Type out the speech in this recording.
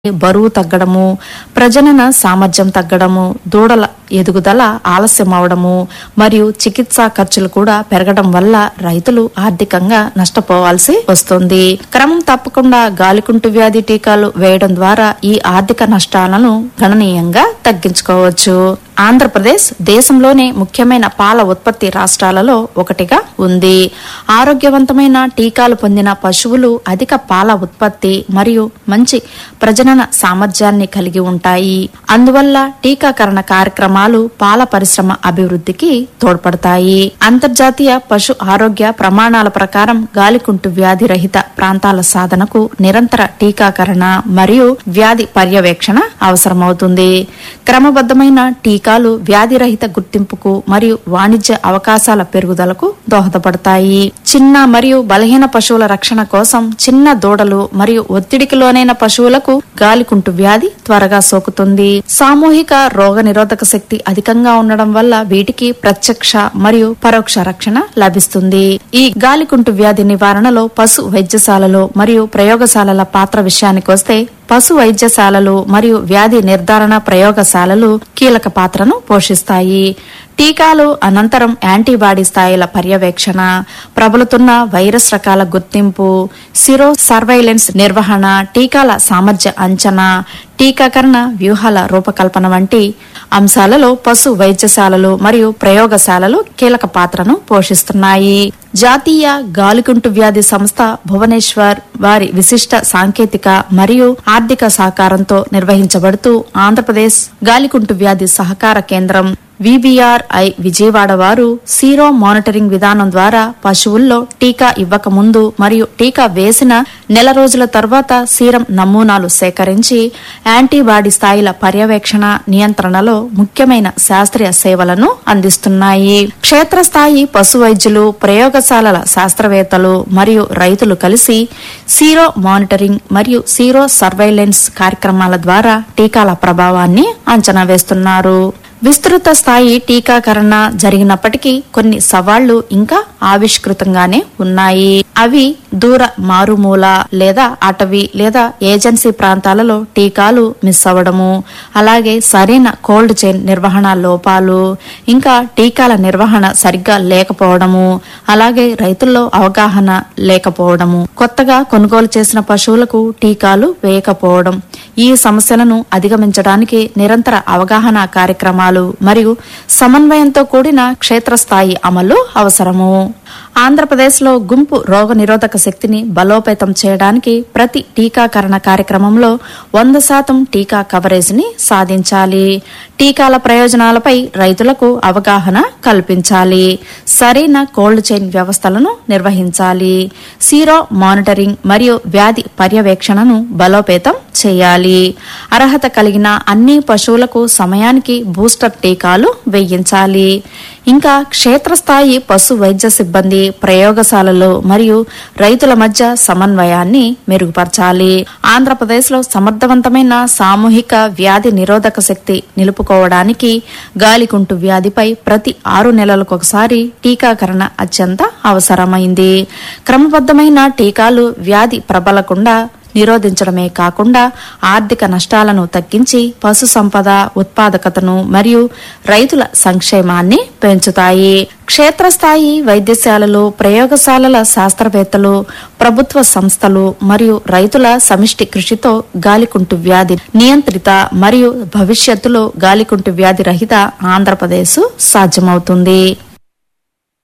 బరువు తగ్గడము ప్రజనన సామర్థ్యం తగ్గడము దూడల ఎదుగుదల ఆలస్యం అవడము మరియు చికిత్సా ఖర్చులు కూడా పెరగడం వల్ల రైతులు ఆర్థికంగా నష్టపోవాల్సి వస్తుంది క్రమం తప్పకుండా గాలికుంటు వ్యాధి టీకాలు వేయడం ద్వారా ఈ ఆర్థిక నష్టాలను గణనీయంగా తగ్గించుకోవచ్చు ఆంధ్రప్రదేశ్ దేశంలోనే ముఖ్యమైన పాల ఉత్పత్తి రాష్ట్రాలలో ఒకటిగా ఉంది ఆరోగ్యవంతమైన టీకాలు పొందిన పశువులు అధిక పాల ఉత్పత్తి మరియు మంచి ప్రజనన సామర్థ్యాన్ని కలిగి ఉంటాయి అందువల్ల టీకాకరణ కార్యక్రమాలు పాల పరిశ్రమ అభివృద్ధికి తోడ్పడతాయి అంతర్జాతీయ పశు ఆరోగ్య ప్రమాణాల ప్రకారం గాలికుంటు వ్యాధి రహిత ప్రాంతాల సాధనకు నిరంతర టీకాకరణ మరియు వ్యాధి పర్యవేక్షణ అవసరమవుతుంది క్రమబద్ధమైన టీకాలు వ్యాధి రహిత గుర్తింపుకు మరియు వాణిజ్య అవకాశాల పెరుగుదలకు దోహదపడతాయి చిన్న మరియు బలహీన పశువుల రక్షణ కోసం చిన్న దూడలు మరియు ఒత్తిడికి లోనైన పశువులకు గాలికుంటు వ్యాధి త్వరగా సోకుతుంది సామూహిక రోగ నిరోధక శక్తి అధికంగా ఉండడం వల్ల వీటికి ప్రత్యక్ష మరియు పరోక్ష రక్షణ లభిస్తుంది ఈ గాలికుంటు వ్యాధి నివారణలో పశు వైద్యశాలలు మరియు ప్రయోగశాలల పాత్ర విషయానికి వస్తే పశు వైద్యశాలలు మరియు వ్యాధి నిర్ధారణ ప్రయోగశాలలు కీలక పాత్రను పోషిస్తాయి టీకాలు అనంతరం యాంటీబాడీ స్థాయిల పర్యవేక్షణ ప్రబలుతున్న వైరస్ రకాల గుర్తింపు సిరో సర్వైలెన్స్ నిర్వహణ టీకాల సామర్థ్య అంచనా టీకాకరణ వ్యూహాల రూపకల్పన వంటి అంశాలలో పశు వైద్యశాలలు మరియు ప్రయోగశాలలు కీలక పాత్రను పోషిస్తున్నాయి జాతీయ గాలికుంటు వ్యాధి సంస్థ భువనేశ్వర్ వారి విశిష్ట సాంకేతిక మరియు ఆర్థిక సహకారంతో నిర్వహించబడుతూ ఆంధ్రప్రదేశ్ గాలికుంటు వ్యాధి సహకార కేంద్రం విబిఆర్ఐ విజయవాడ వారు సీరో మానిటరింగ్ విధానం ద్వారా పశువుల్లో టీకా ఇవ్వక ముందు మరియు టీకా వేసిన నెల రోజుల తర్వాత సీరం నమూనాలు సేకరించి యాంటీబాడీ స్థాయిల పర్యవేక్షణ నియంత్రణలో ముఖ్యమైన శాస్త్రీయ సేవలను అందిస్తున్నాయి క్షేత్రస్థాయి పశు వైద్యులు ప్రయోగశాలల శాస్త్రవేత్తలు మరియు రైతులు కలిసి సీరో మానిటరింగ్ మరియు సీరో సర్వైలెన్స్ కార్యక్రమాల ద్వారా టీకాల ప్రభావాన్ని అంచనా వేస్తున్నారు విస్తృత స్థాయి టీకాకరణ జరిగినప్పటికీ కొన్ని సవాళ్లు ఇంకా ఆవిష్కృతంగానే ఉన్నాయి అవి దూర మారుమూల లేదా అటవీ లేదా ఏజెన్సీ ప్రాంతాలలో టీకాలు మిస్ అవ్వడము అలాగే సరైన కోల్డ్ చైన్ నిర్వహణ లోపాలు ఇంకా టీకాల నిర్వహణ సరిగ్గా లేకపోవడము అలాగే రైతుల్లో అవగాహన లేకపోవడము కొత్తగా కొనుగోలు చేసిన పశువులకు టీకాలు వేయకపోవడం ఈ సమస్యలను అధిగమించడానికి నిరంతర అవగాహన కార్యక్రమాలు మరియు సమన్వయంతో కూడిన క్షేత్రస్థాయి అమలు అవసరము ఆంధ్రప్రదేశ్లో గుంపు రోగ నిరోధక శక్తిని బలోపేతం చేయడానికి ప్రతి టీకాకరణ కార్యక్రమంలో వంద శాతం టీకా కవరేజ్ ని సాధించాలి టీకాల ప్రయోజనాలపై రైతులకు అవగాహన కల్పించాలి సరైన కోల్డ్ చైన్ వ్యవస్థలను నిర్వహించాలి సీరో మానిటరింగ్ మరియు వ్యాధి పర్యవేక్షణను బలోపేతం చేయాలి అర్హత కలిగిన అన్ని పశువులకు సమయానికి బూస్టర్ టీకాలు వేయించాలి ఇంకా క్షేత్రస్థాయి పశు వైద్య సిబ్బంది ప్రయోగశాలలు మరియు రైతుల మధ్య సమన్వయాన్ని మెరుగుపరచాలి ఆంధ్రప్రదేశ్లో సమర్థవంతమైన సామూహిక వ్యాధి నిరోధక శక్తి నిలుపుకోవడానికి గాలికుంటు వ్యాధిపై ప్రతి ఆరు నెలలకు ఒకసారి టీకాకరణ అత్యంత అవసరమైంది క్రమబద్ధమైన టీకాలు వ్యాధి ప్రబలకుండా నిరోధించడమే కాకుండా ఆర్థిక నష్టాలను తగ్గించి పశు సంపద ఉత్పాదకతను మరియు రైతుల సంక్షేమాన్ని పెంచుతాయి క్షేత్రస్థాయి వైద్యశాలలు ప్రయోగశాలల శాస్త్రవేత్తలు ప్రభుత్వ సంస్థలు మరియు రైతుల సమిష్టి కృషితో గాలికుంటు వ్యాధి నియంత్రిత మరియు భవిష్యత్తులో గాలికుంటు వ్యాధి రహిత ఆంధ్రప్రదేశ్ సాధ్యమవుతుంది